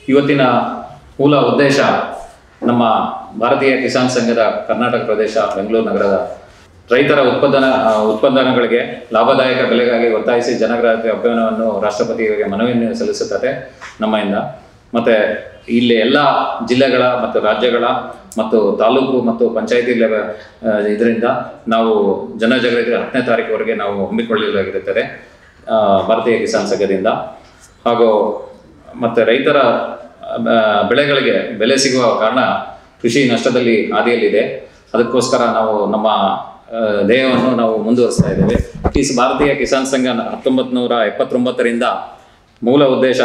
ಇವತ್ತಿನ ಮೂಲ ಉದ್ದೇಶ ನಮ್ಮ ಭಾರತೀಯ ಕಿಸಾನ್ ಸಂಘದ ಕರ್ನಾಟಕ ಪ್ರದೇಶ ಬೆಂಗಳೂರು ನಗರದ ರೈತರ ಉತ್ಪಾದನ ಆ, ಉತ್ಪಾದನೆಗಳಿಗೆ ಲಾಭದಾಯಕ ಬೆಲೆಗಾಗಿ ಒತ್ತಾಯಿಸಿ ಜನಗಣತಿ ಅಭಿಯಾನವನ್ನು ರಾಷ್ಟ್ರಪತಿಯವರಿಗೆ ಮನವಿಯನ್ನು ಸಲ್ಲಿಸುತ್ತದೆ ನಮ್ಮಿಂದ ಮತ್ತೆ ಇಲ್ಲಿ ಎಲ್ಲ ಜಿಲ್ಲೆಗಳ ಮತ್ತು ರಾಜ್ಯಗಳ ಮತ್ತು ತಾಲೂಕು ಮತ್ತು ಪಂಚಾಯತಿ ಲೆವೆ ಇದರಿಂದ ನಾವು ಜನಜಾಗೃತಿ ಹತ್ತನೇ ತಾರೀಕುವರೆಗೆ ನಾವು ಹಮ್ಮಿಕೊಳ್ಳಲಾಗಿರುತ್ತದೆ ಆ, ಭಾರತೀಯ ಕಿಸಾನ್ ಸಂಘದಿಂದ ಹಾಗೂ ಮತ್ತು ರೈತರ ಆ, ಬೆಳೆಗಳಿಗೆ ಬೆಲೆ ಸಿಗುವ ಕಾರಣ ಕೃಷಿ ನಷ್ಟದಲ್ಲಿ ಹಾದಿಯಲ್ಲಿದೆ ಅದಕ್ಕೋಸ್ಕರ ನಾವು ನಮ್ಮ ಆ, ಧ್ಯೇಯವನ್ನು ನಾವು ಮುಂದುವರಿಸ್ತಾ ಇದ್ದೇವೆ ಈ ಸ- ಭಾರತೀಯ ಕಿಸಾನ್ ಸಂಘ ಹತ್ತೊಂಬತ್ತು ನೂರ ಎಪ್ಪತ್ತೊಂಬತ್ತರಿಂದ ಮೂಲ ಉದ್ದೇಶ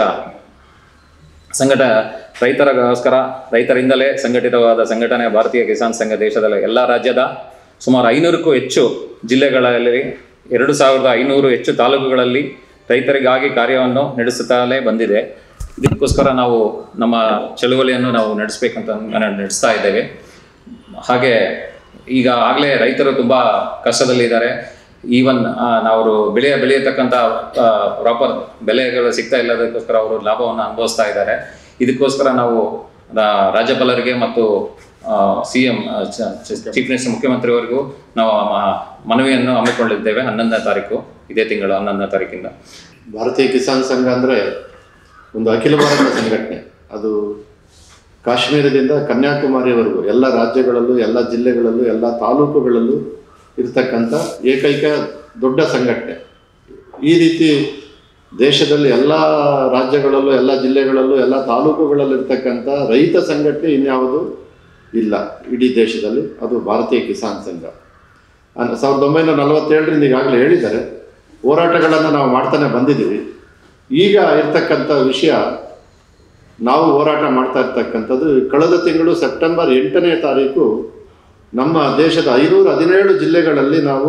ಸಂಘಟ ರೈತರಿಗೋಸ್ಕರ ರೈತರಿಂದಲೇ ಸಂಘಟಿತವಾದ ಸಂಘಟನೆ ಭಾರತೀಯ ಕಿಸಾನ್ ಸಂಘ ದೇಶದ ಎಲ್ಲ ರಾಜ್ಯದ ಸುಮಾರು ಐನೂರಕ್ಕೂ ಹೆಚ್ಚು ಜಿಲ್ಲೆಗಳಲ್ಲಿ ಎರಡು ಸಾವಿರದ ಐನೂರು ಹೆಚ್ಚು ತಾಲೂಕುಗಳಲ್ಲಿ ರೈತರಿಗಾಗಿ ಕಾರ್ಯವನ್ನು ನಡೆಸುತ್ತಲೇ ಬಂದಿದೆ ಇದಕ್ಕೋಸ್ಕರ ನಾವು ನಮ್ಮ ಚಳುವಳಿಯನ್ನು ನಾವು ನಡೆಸಬೇಕಂತ ನಡೆಸ್ತಾ ಇದ್ದೇವೆ ಹಾಗೆ ಈಗ ಆಗಲೇ ರೈತರು ತುಂಬ ಕಷ್ಟದಲ್ಲಿದ್ದಾರೆ ಈವನ್ ನಾವು ಬೆಳೆಯ ಬೆಳೆಯತಕ್ಕಂಥ ಪ್ರಾಪರ್ ಬೆಲೆಗಳು ಸಿಗ್ತಾ ಇಲ್ಲದಕ್ಕೋಸ್ಕರ ಅವರು ಲಾಭವನ್ನು ಅನುಭವಿಸ್ತಾ ಇದ್ದಾರೆ ಇದಕ್ಕೋಸ್ಕರ ನಾವು ರಾ- ರಾಜ್ಯಪಾಲರಿಗೆ ಮತ್ತು ಸಿ ಎಂ ಚೀಫ್ ಮಿನಿಸ್ಟರ್ ಮುಖ್ಯಮಂತ್ರಿಯವರಿಗೂ ನಾವು ಮ- ಮನವಿಯನ್ನು ಹಮ್ಮಿಕೊಂಡಿದ್ದೇವೆ ಹನ್ನೊಂದನೇ ತಾರೀಕು ಇದೇ ತಿಂಗಳು ಹನ್ನೊಂದನೇ ತಾರೀಕಿಂದ ಭಾರತೀಯ ಕಿಸಾನ್ ಸಂಘ ಅಂದರೆ ಒಂದು ಅಖಿಲ ಭಾರತ ಸಂಘಟನೆ ಅದು ಕಾಶ್ಮೀರದಿಂದ ಕನ್ಯಾಕುಮಾರಿವರೆಗೂ ಎಲ್ಲ ರಾಜ್ಯಗಳಲ್ಲೂ ಎಲ್ಲ ಜಿಲ್ಲೆಗಳಲ್ಲೂ ಎಲ್ಲ ತಾಲೂಕುಗಳಲ್ಲೂ ಇರ್ತಕ್ಕಂಥ ಏಕೈಕ ದೊಡ್ಡ ಸಂಘಟನೆ ಈ ರೀತಿ ದೇಶದಲ್ಲಿ ಎಲ್ಲ ರಾಜ್ಯಗಳಲ್ಲೂ ಎಲ್ಲ ಜಿಲ್ಲೆಗಳಲ್ಲೂ ಎಲ್ಲ ತಾಲೂಕುಗಳಲ್ಲೂ ಇರ್ತಕ್ಕಂಥ ರೈತ ಸಂಘಟನೆ ಇನ್ಯಾವುದು ಇಲ್ಲ ಇಡೀ ದೇಶದಲ್ಲಿ ಅದು ಭಾರತೀಯ ಕಿಸಾನ್ ಸಂಘ ಅನ್- ಸಾವಿರದ ಒಂಬೈನೂರ ನಲವತ್ತೇಳರಿಂದ ಈಗಾಗಲೇ ಹೇಳಿದ್ದಾರೆ ಹೋರಾಟಗಳನ್ನು ನಾವು ಮಾಡ್ತಾನೆ ಬಂದಿದ್ದೀವಿ ಈಗ ಇರ್ತಕ್ಕಂಥ ವಿಷಯ ನಾವು ಹೋರಾಟ ಮಾಡ್ತಾ ಇರ್ತಕ್ಕಂಥದ್ದು ಕಳೆದ ತಿಂಗಳು ಸೆಪ್ಟೆಂಬರ್ ಎಂಟನೇ ತಾರೀಕು ನಮ್ಮ ದೇಶದ ಐನೂರ ಹದಿನೇಳು ಜಿಲ್ಲೆಗಳಲ್ಲಿ ನಾವು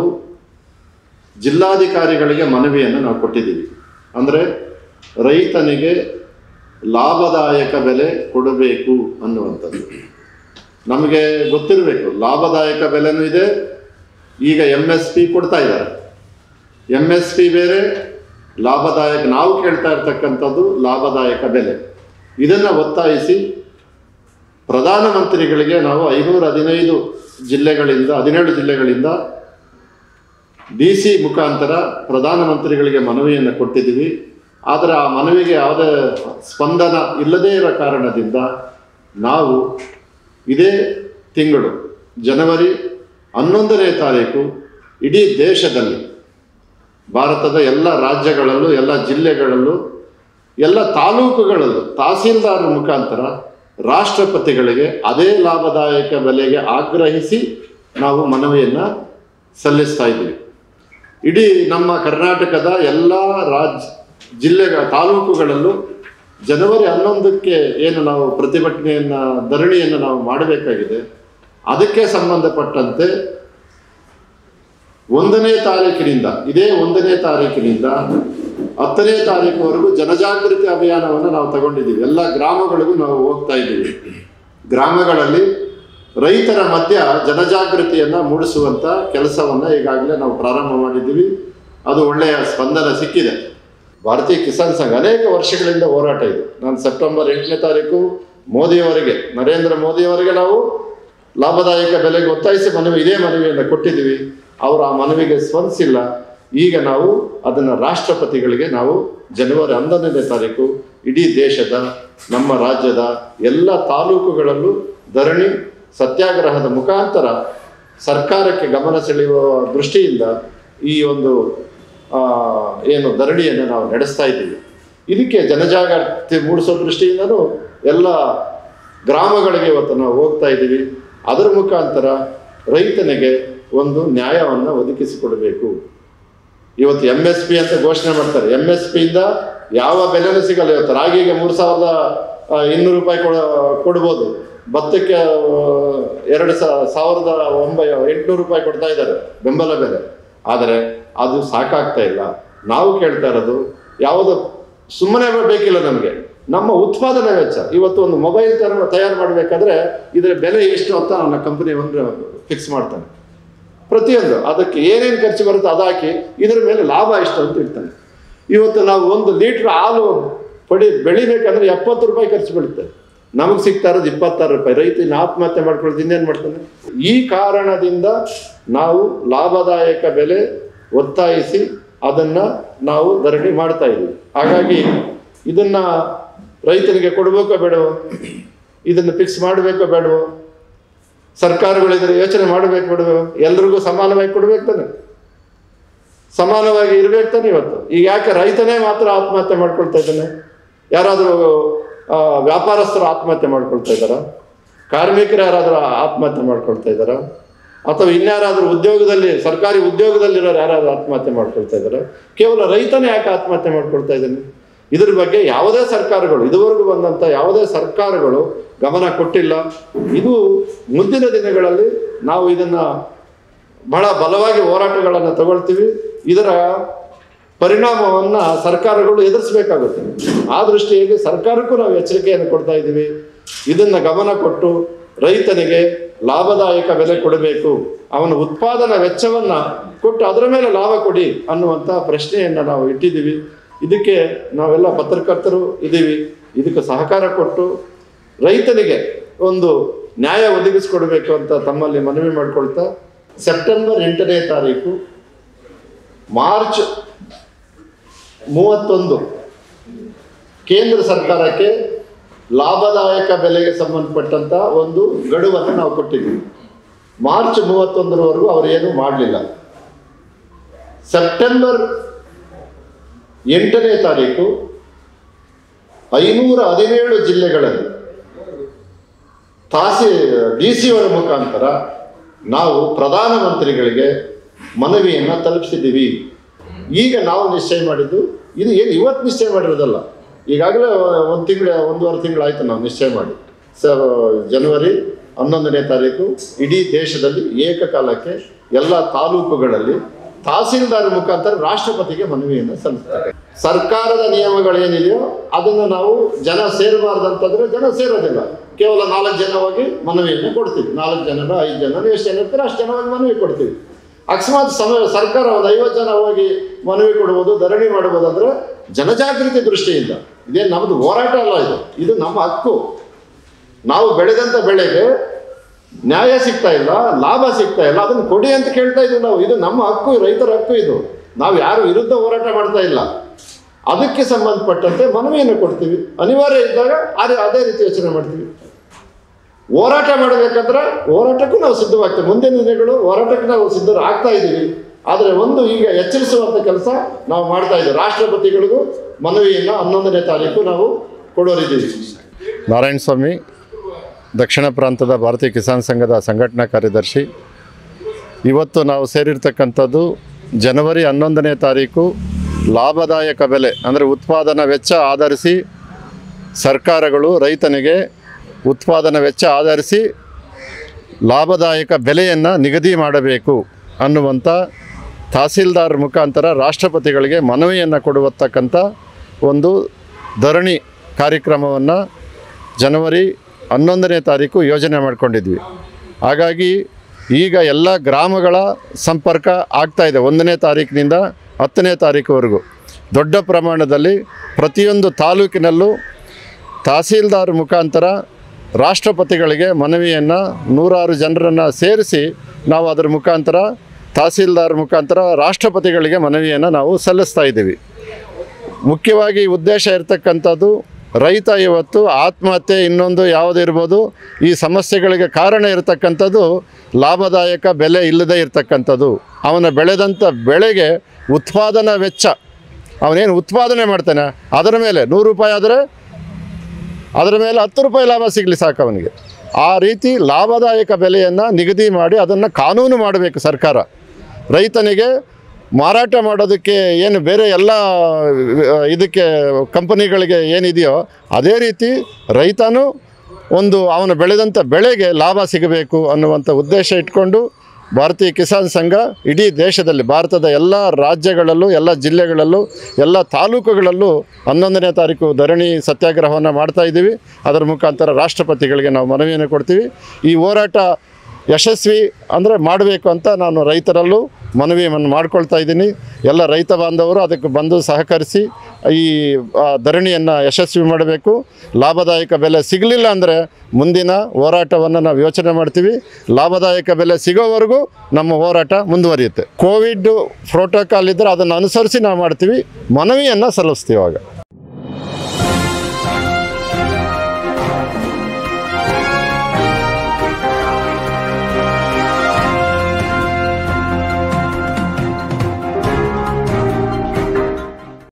ಜಿಲ್ಲಾಧಿಕಾರಿಗಳಿಗೆ ಮನವಿಯನ್ನು ನಾವು ಕೊಟ್ಟಿದ್ದೀವಿ ಅಂದರೆ ರೈತನಿಗೆ ಲಾಭದಾಯಕ ಬೆಲೆ ಕೊಡಬೇಕು ಅನ್ನುವಂಥದ್ದು ನಮಗೆ ಗೊತ್ತಿರಬೇಕು ಲಾಭದಾಯಕ ಬೆಲೆನೂ ಇದೆ ಈಗ ಎಮ್ ಎಸ್ ಪಿ ಕೊಡ್ತಾ ಇದ್ದಾರೆ ಎಮ್ ಎಸ್ ಪಿ ಬೇರೆ ಲಾಭದಾಯಕ ನಾವು ಕೇಳ್ತಾ ಇರ್ತಕ್ಕಂಥದ್ದು ಲಾಭದಾಯಕ ಬೆಲೆ ಇದನ್ನು ಒತ್ತಾಯಿಸಿ ಪ್ರಧಾನಮಂತ್ರಿಗಳಿಗೆ ನಾವು ಐನೂರ ಹದಿನೈದು ಜಿಲ್ಲೆಗಳಿಂದ ಹದಿನೇಳು ಜಿಲ್ಲೆಗಳಿಂದ ಡಿ ಸಿ ಮುಖಾಂತರ ಪ್ರಧಾನಮಂತ್ರಿಗಳಿಗೆ ಮನವಿಯನ್ನು ಕೊಟ್ಟಿದ್ದೀವಿ ಆದರೆ ಆ ಮನವಿಗೆ ಯಾವುದೇ ಸ್ಪಂದನ ಇಲ್ಲದೇ ಇರೋ ಕಾರಣದಿಂದ ನಾವು ಇದೇ ತಿಂಗಳು ಜನವರಿ ಹನ್ನೊಂದನೇ ತಾರೀಕು ಇಡೀ ದೇಶದಲ್ಲಿ ಭಾರತದ ಎಲ್ಲ ರಾಜ್ಯಗಳಲ್ಲೂ ಎಲ್ಲ ಜಿಲ್ಲೆಗಳಲ್ಲೂ ಎಲ್ಲ ತಾಲೂಕುಗಳಲ್ಲೂ ತಹಸೀಲ್ದಾರ್ ಮುಖಾಂತರ ರಾಷ್ಟ್ರಪತಿಗಳಿಗೆ ಅದೇ ಲಾಭದಾಯಕ ಬೆಲೆಗೆ ಆಗ್ರಹಿಸಿ ನಾವು ಮನವಿಯನ್ನು ಸಲ್ಲಿಸ್ತಾ ಇದ್ದೀವಿ ಇಡೀ ನಮ್ಮ ಕರ್ನಾಟಕದ ಎಲ್ಲ ರಾಜ್ ಜಿಲ್ಲೆಗಳ ತಾಲೂಕುಗಳಲ್ಲೂ ಜನವರಿ ಹನ್ನೊಂದಕ್ಕೆ ಏನು ನಾವು ಪ್ರತಿಭಟನೆಯನ್ನು ಧರಣಿಯನ್ನು ನಾವು ಮಾಡಬೇಕಾಗಿದೆ ಅದಕ್ಕೆ ಸಂಬಂಧಪಟ್ಟಂತೆ ಒಂದನೇ ತಾರೀಕಿನಿಂದ ಇದೇ ಒಂದನೇ ತಾರೀಕಿನಿಂದ ಹತ್ತನೇ ತಾರೀಕುವರೆಗೂ ಜನಜಾಗೃತಿ ಅಭಿಯಾನವನ್ನು ನಾವು ತಗೊಂಡಿದ್ದೀವಿ ಎಲ್ಲ ಗ್ರಾಮಗಳಿಗೂ ನಾವು ಹೋಗ್ತಾ ಇದ್ದೀವಿ ಗ್ರಾಮಗಳಲ್ಲಿ ರೈತರ ಮಧ್ಯ ಜನಜಾಗೃತಿಯನ್ನು ಮೂಡಿಸುವಂಥ ಕೆಲಸವನ್ನು ಈಗಾಗಲೇ ನಾವು ಪ್ರಾರಂಭ ಮಾಡಿದ್ದೀವಿ ಅದು ಒಳ್ಳೆಯ ಸ್ಪಂದನ ಸಿಕ್ಕಿದೆ ಭಾರತೀಯ ಕಿಸಾನ್ ಸಂಘ ಅನೇಕ ವರ್ಷಗಳಿಂದ ಹೋರಾಟ ಇದು ನಾನು ಸೆಪ್ಟೆಂಬರ್ ಎಂಟನೇ ತಾರೀಕು ಮೋದಿಯವರಿಗೆ ನರೇಂದ್ರ ಮೋದಿಯವರಿಗೆ ನಾವು ಲಾಭದಾಯಕ ಬೆಲೆಗೆ ಒತ್ತಾಯಿಸಿ ಮನವಿ ಇದೇ ಮನವಿಯನ್ನು ಕೊಟ್ಟಿದ್ದೀವಿ ಅವರು ಆ ಮನವಿಗೆ ಸ್ಪಂದಿಸಿಲ್ಲ ಈಗ ನಾವು ಅದನ್ನು ರಾಷ್ಟ್ರಪತಿಗಳಿಗೆ ನಾವು ಜನವರಿ ಹನ್ನೊಂದನೇ ತಾರೀಕು ಇಡೀ ದೇಶದ ನಮ್ಮ ರಾಜ್ಯದ ಎಲ್ಲ ತಾಲೂಕುಗಳಲ್ಲೂ ಧರಣಿ ಸತ್ಯಾಗ್ರಹದ ಮುಖಾಂತರ ಸರ್ಕಾರಕ್ಕೆ ಗಮನ ಸೆಳೆಯುವ ದೃಷ್ಟಿಯಿಂದ ಈ ಒಂದು ಆ, ಏನು ಧರಣಿಯನ್ನು ನಾವು ನಡೆಸ್ತಾ ಇದ್ದೀವಿ ಇದಕ್ಕೆ ಜನಜಾಗೃತಿ ಮೂಡಿಸೋ ದೃಷ್ಟಿಯಿಂದನೂ ಎಲ್ಲ ಗ್ರಾಮಗಳಿಗೆ ಇವತ್ತು ನಾವು ಹೋಗ್ತಾ ಇದ್ದೀವಿ ಅದರ ಮುಖಾಂತರ ರೈತನಿಗೆ ಒಂದು ನ್ಯಾಯವನ್ನು ಒದಗಿಸಿಕೊಡಬೇಕು ಇವತ್ತು ಎಮ್ ಎಸ್ ಪಿ ಅಂತ ಘೋಷಣೆ ಮಾಡ್ತಾರೆ ಎಮ್ ಎಸ್ ಪಿಯಿಂದ ಯಾವ ಬೆಲೆನೂ ಸಿಗಲ್ಲ ಇವತ್ತು ರಾಗಿಗೆ ಮೂರು ಸಾವಿರದ ಆ, ಇನ್ನೂರು ರೂಪಾಯಿ ಕೊಡ ಕೊಡ್ಬೋದು ಭತ್ತಕ್ಕೆ ಆ, ಎರಡು ಸಾ- ಸಾವಿರದ ಒಂಬೈ ಎಂಟುನೂರು ರೂಪಾಯಿ ಕೊಡ್ತಾ ಇದ್ದಾರೆ ಬೆಂಬಲ ಬೆಲೆ ಆದರೆ ಅದು ಸಾಕಾಗ್ತಾ ಇಲ್ಲ ನಾವು ಕೇಳ್ತಾ ಇರೋದು ಯಾವುದು ಸುಮ್ಮನೆ ಬೇಕಿಲ್ಲ ನಮಗೆ ನಮ್ಮ ಉತ್ಪಾದನಾ ವೆಚ್ಚ ಇವತ್ತು ಒಂದು ಮೊಬೈಲ್ ತರ ತಯಾರು ಮಾಡಬೇಕಾದ್ರೆ ಇದರ ಬೆಲೆ ಎಷ್ಟು ಅಂತ ನನ್ನ ಕಂಪನಿ ಒಂದು ಫಿಕ್ಸ್ ಮಾಡ್ತಾನೆ ಪ್ರತಿಯೊಂದು ಅದಕ್ಕೆ ಏನೇನು ಖರ್ಚು ಬರುತ್ತೆ ಅದು ಹಾಕಿ ಇದ್ರ ಮೇಲೆ ಲಾಭ ಎಷ್ಟು ಅಂತ ಇಡ್ತಾನೆ ಇವತ್ತು ನಾವು ಒಂದು ಲೀಟ್ರ್ ಹಾಲು ಪಡಿ ಬೆಳಿಬೇಕಂದ್ರೆ ಎಪ್ಪತ್ತು ರೂಪಾಯಿ ಖರ್ಚು ಬೀಳುತ್ತೆ ನಮಗೆ ಸಿಗ್ತಾ ಇರೋದು ಇಪ್ಪತ್ತಾರು ರೂಪಾಯಿ ರೈತ ಇನ್ನು ಆತ್ಮಹತ್ಯೆ ಮಾಡ್ಕೊಳ್ಳೋದು ಇನ್ನೇನು ಮಾಡ್ತಾನೆ ಈ ಕಾರಣದಿಂದ ನಾವು ಲಾಭದಾಯಕ ಬೆಲೆ ಒತ್ತಾಯಿಸಿ ಅದನ್ನ ನಾವು ಧರಣಿ ಮಾಡ್ತಾ ಇದ್ದೀವಿ ಹಾಗಾಗಿ ಇದನ್ನ ರೈತನಿಗೆ ಕೊಡಬೇಕೋ ಬೇಡವೋ ಇದನ್ನು ಫಿಕ್ಸ್ ಮಾಡಬೇಕೋ ಬೇಡವೋ ಸರ್ಕಾರಗಳು ಇದರ ಯೋಚನೆ ಮಾಡಬೇಕು ಬೇಡವೋ ಎಲ್ರಿಗೂ ಸಮಾನವಾಗಿ ಕೊಡ್ಬೇಕು ತಾನೆ ಸಮಾನವಾಗಿ ಇರ್ಬೇಕು ತಾನೆ ಇವತ್ತು ಈಗ ಯಾಕೆ ರೈತನೇ ಮಾತ್ರ ಆತ್ಮಹತ್ಯೆ ಮಾಡ್ಕೊಳ್ತಾ ಇದ್ದಾನೆ ಯಾರಾದರೂ ಆ, ವ್ಯಾಪಾರಸ್ಥರು ಆತ್ಮಹತ್ಯೆ ಮಾಡ್ಕೊಳ್ತಾ ಇದ್ದಾರಾ ಕಾರ್ಮಿಕರು ಯಾರಾದರೂ ಆತ್ಮಹತ್ಯೆ ಮಾಡ್ಕೊಳ್ತಾ ಇದ್ದಾರಾ ಅಥವಾ ಇನ್ಯಾರಾದರೂ ಉದ್ಯೋಗದಲ್ಲಿ ಸರ್ಕಾರಿ ಉದ್ಯೋಗದಲ್ಲಿರೋರು ಯಾರಾದರೂ ಆತ್ಮಹತ್ಯೆ ಮಾಡ್ಕೊಳ್ತಾ ಇದ್ದಾರೆ ಕೇವಲ ರೈತನೇ ಯಾಕೆ ಆತ್ಮಹತ್ಯೆ ಮಾಡ್ಕೊಳ್ತಾ ಇದ್ದಾನೆ ಇದ್ರ ಬಗ್ಗೆ ಯಾವುದೇ ಸರ್ಕಾರಗಳು ಇದುವರೆಗೂ ಬಂದಂಥ ಯಾವುದೇ ಸರ್ಕಾರಗಳು ಗಮನ ಕೊಟ್ಟಿಲ್ಲ ಇದು ಮುಂದಿನ ದಿನಗಳಲ್ಲಿ ನಾವು ಇದನ್ನ ಬಹಳ ಬಲವಾಗಿ ಹೋರಾಟಗಳನ್ನು ತಗೊಳ್ತೀವಿ ಇದರ ಪರಿಣಾಮವನ್ನ ಸರ್ಕಾರಗಳು ಎದುರಿಸಬೇಕಾಗುತ್ತೆ ಆ ದೃಷ್ಟಿಯಲ್ಲಿ ಸರ್ಕಾರಕ್ಕೂ ನಾವು ಎಚ್ಚರಿಕೆಯನ್ನು ಕೊಡ್ತಾ ಇದ್ದೀವಿ ಇದನ್ನ ಗಮನ ಕೊಟ್ಟು ರೈತನಿಗೆ ಲಾಭದಾಯಕ ಬೆಲೆ ಕೊಡಬೇಕು ಅವನ ಉತ್ಪಾದನಾ ವೆಚ್ಚವನ್ನ ಕೊಟ್ಟು ಅದರ ಮೇಲೆ ಲಾಭ ಕೊಡಿ ಅನ್ನುವಂಥ ಪ್ರಶ್ನೆಯನ್ನ ನಾವು ಇಟ್ಟಿದ್ದೀವಿ ಇದಕ್ಕೆ ನಾವೆಲ್ಲ ಪತ್ರಕರ್ತರು ಇದ್ದೀವಿ ಇದಕ್ಕೆ ಸಹಕಾರ ಕೊಟ್ಟು ರೈತನಿಗೆ ಒಂದು ನ್ಯಾಯ ಒದಗಿಸ್ಕೊಡ್ಬೇಕು ಅಂತ ತಮ್ಮಲ್ಲಿ ಮನವಿ ಮಾಡ್ಕೊಳ್ತಾ ಸೆಪ್ಟೆಂಬರ್ ಎಂಟನೇ ತಾರೀಕು ಮಾರ್ಚ್ ಮೂವತ್ತೊಂದು ಕೇಂದ್ರ ಸರ್ಕಾರಕ್ಕೆ ಲಾಭದಾಯಕ ಬೆಲೆಗೆ ಸಂಬಂಧಪಟ್ಟಂತ ಒಂದು ಗಡುವನ್ನು ನಾವು ಕೊಟ್ಟಿದ್ದೀವಿ ಮಾರ್ಚ್ ಮೂವತ್ತೊಂದರವರೆಗೂ ಅವರು ಏನು ಮಾಡಲಿಲ್ಲ ಸೆಪ್ಟೆಂಬರ್ ಎಂಟನೇ ತಾರೀಕು ಐನೂರ ಹದಿನೇಳು ಜಿಲ್ಲೆಗಳಲ್ಲಿ ತಾಸಿ ಡಿ ಸಿ ಅವರ ಮುಖಾಂತರ ನಾವು ಪ್ರಧಾನಮಂತ್ರಿಗಳಿಗೆ ಮನವಿಯನ್ನು ತಲುಪಿಸಿದ್ದೀವಿ ಈಗ ನಾವು ನಿಶ್ಚಯ ಮಾಡಿದ್ದು ಇದು ಏನು ಇವತ್ತು ನಿಶ್ಚಯ ಮಾಡಿರೋದಲ್ಲ ಈಗಾಗಲೇ ಒಂದು ತಿಂಗಳ ಒಂದೂವರೆ ತಿಂಗಳಾಯ್ತು ನಾವು ನಿಶ್ಚಯ ಮಾಡಿ ಸ ಜನವರಿ ಹನ್ನೊಂದನೇ ತಾರೀಕು ಇಡೀ ದೇಶದಲ್ಲಿ ಏಕಕಾಲಕ್ಕೆ ಎಲ್ಲ ತಾಲೂಕುಗಳಲ್ಲಿ ತಹಸೀಲ್ದಾರ್ ಮುಖಾಂತರ ರಾಷ್ಟ್ರಪತಿಗೆ ಮನವಿಯನ್ನು ಸಲ್ಲಿಸ್ತಾರೆ ಸರ್ಕಾರದ ನಿಯಮಗಳೇನಿದೆಯೋ ಅದನ್ನು ನಾವು ಜನ ಸೇರಬಾರ್ದಂತಂದ್ರೆ ಜನ ಸೇರೋದಿಲ್ಲ ಕೇವಲ ನಾಲ್ಕು ಜನ ಹೋಗಿ ಮನವಿಯನ್ನು ಕೊಡ್ತೀವಿ ನಾಲ್ಕು ಜನನೋ ಐದು ಜನನೋ ಎಷ್ಟು ಜನ ಇರ್ತಾರೆ ಅಷ್ಟು ಜನ ಹೋಗಿ ಮನವಿ ಕೊಡ್ತೀವಿ ಅಕಸ್ಮಾತ್ ಸಮಯ ಸರ್ಕಾರ ಒಂದು ಐವತ್ತು ಜನ ಹೋಗಿ ಮನವಿ ಕೊಡುವುದು ಧರಣಿ ಮಾಡುವುದು ಅಂದ್ರೆ ಜನಜಾಗೃತಿ ದೃಷ್ಟಿಯಿಂದ ಇದೇನು ನಮ್ಮದು ಹೋರಾಟ ಅಲ್ಲ ಇದು ಇದು ನಮ್ಮ ಹಕ್ಕು ನಾವು ಬೆಳೆದಂಥ ಬೆಳೆಗೆ ನ್ಯಾಯ ಸಿಗ್ತಾ ಇಲ್ಲ ಲಾಭ ಸಿಗ್ತಾ ಇಲ್ಲ ಅದನ್ನು ಕೊಡಿ ಅಂತ ಕೇಳ್ತಾ ಇದ್ದೀವಿ ನಾವು ಇದು ನಮ್ಮ ಹಕ್ಕು ರೈತರ ಹಕ್ಕು ಇದು ನಾವು ಯಾರು ವಿರುದ್ಧ ಹೋರಾಟ ಮಾಡ್ತಾ ಇಲ್ಲ ಅದಕ್ಕೆ ಸಂಬಂಧಪಟ್ಟಂತೆ ಮನವಿಯನ್ನು ಕೊಡ್ತೀವಿ ಅನಿವಾರ್ಯ ಇದ್ದಾಗ ಅದೇ ಅದೇ ರೀತಿ ಯೋಚನೆ ಮಾಡ್ತೀವಿ ಹೋರಾಟ ಮಾಡಬೇಕಂದ್ರೆ ಹೋರಾಟಕ್ಕೂ ನಾವು ಸಿದ್ಧವಾಗ್ತೀವಿ ಮುಂದಿನ ದಿನಗಳು ಹೋರಾಟಕ್ಕೆ ನಾವು ಸಿದ್ಧರು ಆಗ್ತಾ ಇದ್ದೀವಿ ಆದರೆ ಒಂದು ಈಗ ಎಚ್ಚರಿಸುವಂಥ ಕೆಲಸ ನಾವು ಮಾಡ್ತಾ ಇದ್ದೀವಿ ರಾಷ್ಟ್ರಪತಿಗಳಿಗೂ ಮನವಿಯನ್ನು ಹನ್ನೊಂದನೇ ತಾರೀಕು ನಾವು ಕೊಡೋರಿದ್ದೀವಿ ನಾರಾಯಣ ಸ್ವಾಮಿ ದಕ್ಷಿಣ ಪ್ರಾಂತದ ಭಾರತೀಯ ಕಿಸಾನ್ ಸಂಘದ ಸಂಘಟನಾ ಕಾರ್ಯದರ್ಶಿ ಇವತ್ತು ನಾವು ಸೇರಿರ್ತಕ್ಕಂಥದ್ದು ಜನವರಿ ಹನ್ನೊಂದನೇ ತಾರೀಕು ಲಾಭದಾಯಕ ಬೆಲೆ ಅಂದರೆ ಉತ್ಪಾದನಾ ವೆಚ್ಚ ಆಧರಿಸಿ ಸರ್ಕಾರಗಳು ರೈತನಿಗೆ ಉತ್ಪಾದನಾ ವೆಚ್ಚ ಆಧರಿಸಿ ಲಾಭದಾಯಕ ಬೆಲೆಯನ್ನು ನಿಗದಿ ಮಾಡಬೇಕು ಅನ್ನುವಂಥ ತಹಸೀಲ್ದಾರ್ ಮುಖಾಂತರ ರಾಷ್ಟ್ರಪತಿಗಳಿಗೆ ಮನವಿಯನ್ನು ಕೊಡುವತಕ್ಕಂಥ ಒಂದು ಧರಣಿ ಕಾರ್ಯಕ್ರಮವನ್ನು ಜನವರಿ ಹನ್ನೊಂದನೇ ತಾರೀಕು ಯೋಜನೆ ಮಾಡಿಕೊಂಡಿದ್ವಿ ಹಾಗಾಗಿ ಈಗ ಎಲ್ಲ ಗ್ರಾಮಗಳ ಸಂಪರ್ಕ ಆಗ್ತಾ ಇದೆ ಒಂದನೇ ತಾರೀಕಿನಿಂದ ಹತ್ತನೇ ತಾರೀಕುವರೆಗೂ ದೊಡ್ಡ ಪ್ರಮಾಣದಲ್ಲಿ ಪ್ರತಿಯೊಂದು ತಾಲೂಕಿನಲ್ಲೂ ತಹಸೀಲ್ದಾರ್ ಮುಖಾಂತರ ರಾಷ್ಟ್ರಪತಿಗಳಿಗೆ ಮನವಿಯನ್ನು ನೂರಾರು ಜನರನ್ನು ಸೇರಿಸಿ ನಾವು ಅದರ ಮುಖಾಂತರ ತಹಸೀಲ್ದಾರ್ ಮುಖಾಂತರ ರಾಷ್ಟ್ರಪತಿಗಳಿಗೆ ಮನವಿಯನ್ನು ನಾವು ಸಲ್ಲಿಸ್ತಾ ಇದ್ದೀವಿ ಮುಖ್ಯವಾಗಿ ಉದ್ದೇಶ ಇರತಕ್ಕಂಥದ್ದು ರೈತ ಇವತ್ತು ಆತ್ಮಹತ್ಯೆ ಇನ್ನೊಂದು ಯಾವುದಿರ್ಬೋದು ಈ ಸಮಸ್ಯೆಗಳಿಗೆ ಕಾರಣ ಇರತಕ್ಕಂಥದ್ದು ಲಾಭದಾಯಕ ಬೆಲೆ ಇಲ್ಲದೇ ಇರತಕ್ಕಂಥದ್ದು ಅವನ ಬೆಳೆದಂಥ ಬೆಳೆಗೆ ಉತ್ಪಾದನಾ ವೆಚ್ಚ ಅವನೇನು ಉತ್ಪಾದನೆ ಮಾಡ್ತಾನೆ ಅದರ ಮೇಲೆ ನೂರು ರೂಪಾಯಿ ಆದರೆ ಅದರ ಮೇಲೆ ಹತ್ತು ರೂಪಾಯಿ ಲಾಭ ಸಿಗಲಿ ಸಾಕು ಅವನಿಗೆ ಆ ರೀತಿ ಲಾಭದಾಯಕ ಬೆಲೆಯನ್ನು ನಿಗದಿ ಮಾಡಿ ಅದನ್ನು ಕಾನೂನು ಮಾಡಬೇಕು ಸರ್ಕಾರ ರೈತನಿಗೆ ಮಾರಾಟ ಮಾಡೋದಕ್ಕೆ ಏನು ಬೇರೆ ಎಲ್ಲ ಆ, ಇದಕ್ಕೆ ಕಂಪನಿಗಳಿಗೆ ಏನಿದೆಯೋ ಅದೇ ರೀತಿ ರೈತನೂ ಒಂದು ಅವನು ಬೆಳೆದಂಥ ಬೆಳೆಗೆ ಲಾಭ ಸಿಗಬೇಕು ಅನ್ನುವಂಥ ಉದ್ದೇಶ ಇಟ್ಕೊಂಡು ಭಾರತೀಯ ಕಿಸಾನ್ ಸಂಘ ಇಡೀ ದೇಶದಲ್ಲಿ ಭಾರತದ ಎಲ್ಲ ರಾಜ್ಯಗಳಲ್ಲೂ ಎಲ್ಲ ಜಿಲ್ಲೆಗಳಲ್ಲೂ ಎಲ್ಲ ತಾಲೂಕುಗಳಲ್ಲೂ ಹನ್ನೊಂದನೇ ತಾರೀಕು ಧರಣಿ ಸತ್ಯಾಗ್ರಹವನ್ನು ಮಾಡ್ತಾ ಇದ್ದೀವಿ ಅದರ ಮುಖಾಂತರ ರಾಷ್ಟ್ರಪತಿಗಳಿಗೆ ನಾವು ಮನವಿಯನ್ನು ಕೊಡ್ತೀವಿ ಈ ಹೋರಾಟ ಯಶಸ್ವಿ ಅಂದರೆ ಮಾಡಬೇಕು ಅಂತ ನಾನು ರೈತರಲ್ಲೂ ಮನವಿಯನ್ನು ಮಾಡ್ಕೊಳ್ತಾ ಇದ್ದೀನಿ ಎಲ್ಲ ರೈತ ಬಾಂಧವರು ಅದಕ್ಕೆ ಬಂದು ಸಹಕರಿಸಿ ಈ ಆ, ಧರಣಿಯನ್ನು ಯಶಸ್ವಿ ಮಾಡಬೇಕು ಲಾಭದಾಯಕ ಬೆಲೆ ಸಿಗಲಿಲ್ಲ ಅಂದರೆ ಮುಂದಿನ ಹೋರಾಟವನ್ನು ನಾವು ಯೋಚನೆ ಮಾಡ್ತೀವಿ ಲಾಭದಾಯಕ ಬೆಲೆ ಸಿಗೋವರೆಗೂ ನಮ್ಮ ಹೋರಾಟ ಮುಂದುವರಿಯುತ್ತೆ ಕೋವಿಡ್ ಪ್ರೋಟೋಕಾಲ್ ಇದ್ದರೆ ಅದನ್ನು ಅನುಸರಿಸಿ ನಾವು ಮಾಡ್ತೀವಿ ಮನವಿಯನ್ನು ಸಲ್ಲಿಸ್ತೀವಿ ಆಗ